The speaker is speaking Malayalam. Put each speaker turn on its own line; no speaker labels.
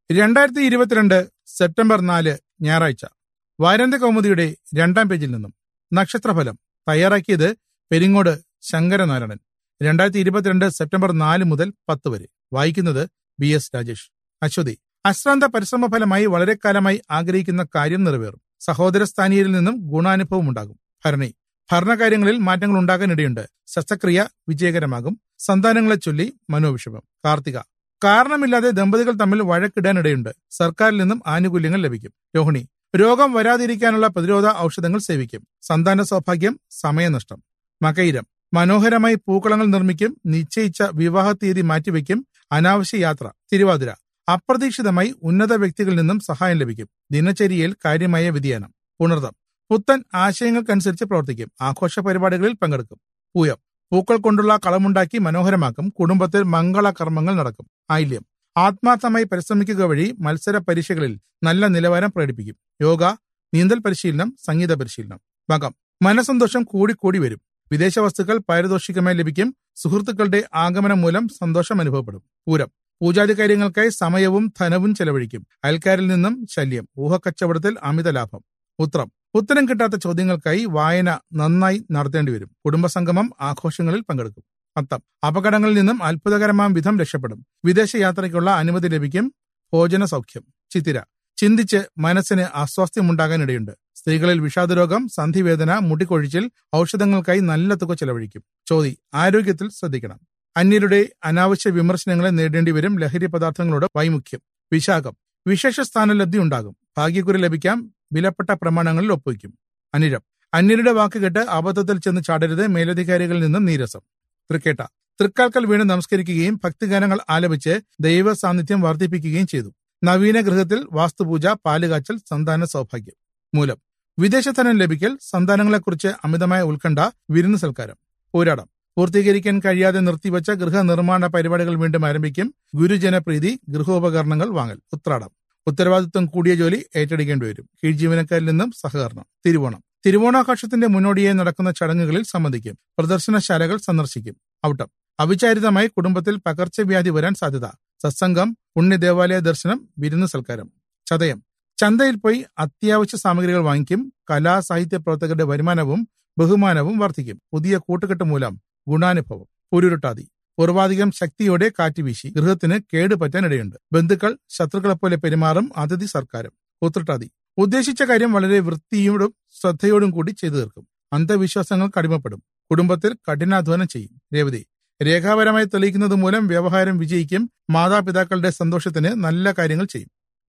രണ്ടായിരത്തി ഇരുപത്തിരണ്ട് സെപ്റ്റംബർ നാല് ഞായറാഴ്ച വാരാന്ത്യ കൗമുദിയുടെ രണ്ടാം പേജിൽ നിന്നും നക്ഷത്രഫലം തയ്യാറാക്കിയത് പെരിങ്ങോട് ശങ്കരനാരായണൻ രണ്ടായിരത്തി ഇരുപത്തിരണ്ട് സെപ്റ്റംബർ നാല് മുതൽ പത്ത് വരെ വായിക്കുന്നത് ബി എസ് രാജേഷ് അശ്വതി അശ്രാന്ത പരിശ്രമ ഫലമായി വളരെ കാലമായി ആഗ്രഹിക്കുന്ന കാര്യം നിറവേറും സഹോദര സ്ഥാനീയരിൽ നിന്നും ഗുണാനുഭവം ഉണ്ടാകും ഭരണി ഭരണകാര്യങ്ങളിൽ മാറ്റങ്ങൾ ഉണ്ടാകാനിടയുണ്ട് ശസ്ത്രക്രിയ വിജയകരമാകും സന്താനങ്ങളെ ചൊല്ലി മനോവിഷമം കാർത്തിക കാരണമില്ലാതെ ദമ്പതികൾ തമ്മിൽ വഴക്കിടാനിടയുണ്ട് സർക്കാരിൽ നിന്നും ആനുകൂല്യങ്ങൾ ലഭിക്കും രോഹിണി രോഗം വരാതിരിക്കാനുള്ള പ്രതിരോധ ഔഷധങ്ങൾ സേവിക്കും സന്താന സൗഭാഗ്യം സമയനഷ്ടം മകയിരം മനോഹരമായി പൂക്കളങ്ങൾ നിർമ്മിക്കും നിശ്ചയിച്ച വിവാഹ തീയതി മാറ്റിവെക്കും അനാവശ്യ യാത്ര തിരുവാതിര അപ്രതീക്ഷിതമായി ഉന്നത വ്യക്തികളിൽ നിന്നും സഹായം ലഭിക്കും ദിനചര്യയിൽ കാര്യമായ വ്യതിയാനം പുണർതം പുത്തൻ ആശയങ്ങൾക്കനുസരിച്ച് പ്രവർത്തിക്കും ആഘോഷ പരിപാടികളിൽ പങ്കെടുക്കും പൂയം പൂക്കൾ കൊണ്ടുള്ള കളമുണ്ടാക്കി മനോഹരമാക്കും കുടുംബത്തിൽ മംഗള കർമ്മങ്ങൾ നടക്കും ആയില്യം ആത്മാർത്ഥമായി പരിശ്രമിക്കുക വഴി മത്സര പരീക്ഷകളിൽ നല്ല നിലവാരം പ്രകടിപ്പിക്കും യോഗ നീന്തൽ പരിശീലനം സംഗീത പരിശീലനം മകം മനസന്തോഷം കൂടിക്കൂടി വരും വിദേശ വസ്തുക്കൾ പാരിതോഷികമായി ലഭിക്കും സുഹൃത്തുക്കളുടെ ആഗമനം മൂലം സന്തോഷം അനുഭവപ്പെടും പൂരം പൂജാതി കാര്യങ്ങൾക്കായി സമയവും ധനവും ചെലവഴിക്കും അയൽക്കാരിൽ നിന്നും ശല്യം ഊഹക്കച്ചവടത്തിൽ അമിത ലാഭം ഉത്രം ഉത്തരം കിട്ടാത്ത ചോദ്യങ്ങൾക്കായി വായന നന്നായി നടത്തേണ്ടി വരും കുടുംബസംഗമം ആഘോഷങ്ങളിൽ പങ്കെടുക്കും അത്തം അപകടങ്ങളിൽ നിന്നും അത്ഭുതകരമാം വിധം രക്ഷപ്പെടും വിദേശ യാത്രയ്ക്കുള്ള അനുമതി ലഭിക്കും ഭോജന സൗഖ്യം ചിത്തിര ചിന്തിച്ച് മനസ്സിന് അസ്വാസ്ഥ്യമുണ്ടാകാനിടയുണ്ട് സ്ത്രീകളിൽ വിഷാദരോഗം സന്ധിവേദന മുടിക്കൊഴിച്ചിൽ ഔഷധങ്ങൾക്കായി നല്ല തുക ചെലവഴിക്കും ചോതി ആരോഗ്യത്തിൽ ശ്രദ്ധിക്കണം അന്യരുടെ അനാവശ്യ വിമർശനങ്ങളെ നേരിടേണ്ടി വരും ലഹരി പദാർത്ഥങ്ങളോട് വൈമുഖ്യം വിശാഖം വിശേഷ സ്ഥാനലബ്ധി ഉണ്ടാകും ഭാഗ്യക്കുറി ലഭിക്കാം വിലപ്പെട്ട പ്രമാണങ്ങളിൽ ഒപ്പുവയ്ക്കും അനിരം അന്യരുടെ വാക്ക് കേട്ട് അബദ്ധത്തിൽ ചെന്ന് ചാടരുത് മേലധികാരികളിൽ നിന്നും നീരസം തൃക്കേട്ട തൃക്കാൽക്കൽ വീണ് നമസ്കരിക്കുകയും ഭക്തിഗാനങ്ങൾ ആലപിച്ച് ദൈവ സാന്നിധ്യം വർദ്ധിപ്പിക്കുകയും ചെയ്തു നവീന ഗൃഹത്തിൽ വാസ്തുപൂജ പാലുകാച്ചൽ സന്താന സൗഭാഗ്യം മൂലം വിദേശധനം ലഭിക്കൽ സന്താനങ്ങളെക്കുറിച്ച് അമിതമായ ഉത്കണ്ഠ വിരുന്ന് സൽക്കാരം പോരാടം പൂർത്തീകരിക്കാൻ കഴിയാതെ നിർത്തിവച്ച ഗൃഹനിർമ്മാണ പരിപാടികൾ വീണ്ടും ആരംഭിക്കും ഗുരുജനപ്രീതി ഗൃഹോപകരണങ്ങൾ വാങ്ങൽ ഉത്രാടം ഉത്തരവാദിത്വം കൂടിയ ജോലി ഏറ്റെടുക്കേണ്ടി വരും കീഴ് ജീവനക്കാരിൽ നിന്നും സഹകരണം തിരുവോണം തിരുവോണാഘോഷത്തിന്റെ മുന്നോടിയായി നടക്കുന്ന ചടങ്ങുകളിൽ സംബന്ധിക്കും പ്രദർശനശാലകൾ സന്ദർശിക്കും ഔട്ടം അവിചാരിതമായി കുടുംബത്തിൽ പകർച്ചവ്യാധി വരാൻ സാധ്യത സത്സംഗം പുണ്യദേവാലയ ദർശനം വിരുന്ന് സൽക്കാരം ചതയം ചന്തയിൽ പോയി അത്യാവശ്യ സാമഗ്രികൾ വാങ്ങിക്കും കലാ സാഹിത്യ പ്രവർത്തകരുടെ വരുമാനവും ബഹുമാനവും വർദ്ധിക്കും പുതിയ കൂട്ടുകെട്ട് മൂലം ഗുണാനുഭവം പുരുരുട്ടാതി പൂർവാധികം ശക്തിയോടെ കാറ്റുവീശി ഗൃഹത്തിന് കേടുപറ്റാനിടയുണ്ട് ബന്ധുക്കൾ ശത്രുക്കളെപ്പോലെ പെരുമാറും അതിഥി സർക്കാരും ഉത്രട്ടാതി ഉദ്ദേശിച്ച കാര്യം വളരെ വൃത്തിയോടും ശ്രദ്ധയോടും കൂടി ചെയ്തു തീർക്കും അന്ധവിശ്വാസങ്ങൾക്ക് അടിമപ്പെടും കുടുംബത്തിൽ കഠിനാധ്വാനം ചെയ്യും രേവതി രേഖാപരമായി തെളിയിക്കുന്നത് മൂലം വ്യവഹാരം വിജയിക്കും മാതാപിതാക്കളുടെ സന്തോഷത്തിന് നല്ല കാര്യങ്ങൾ ചെയ്യും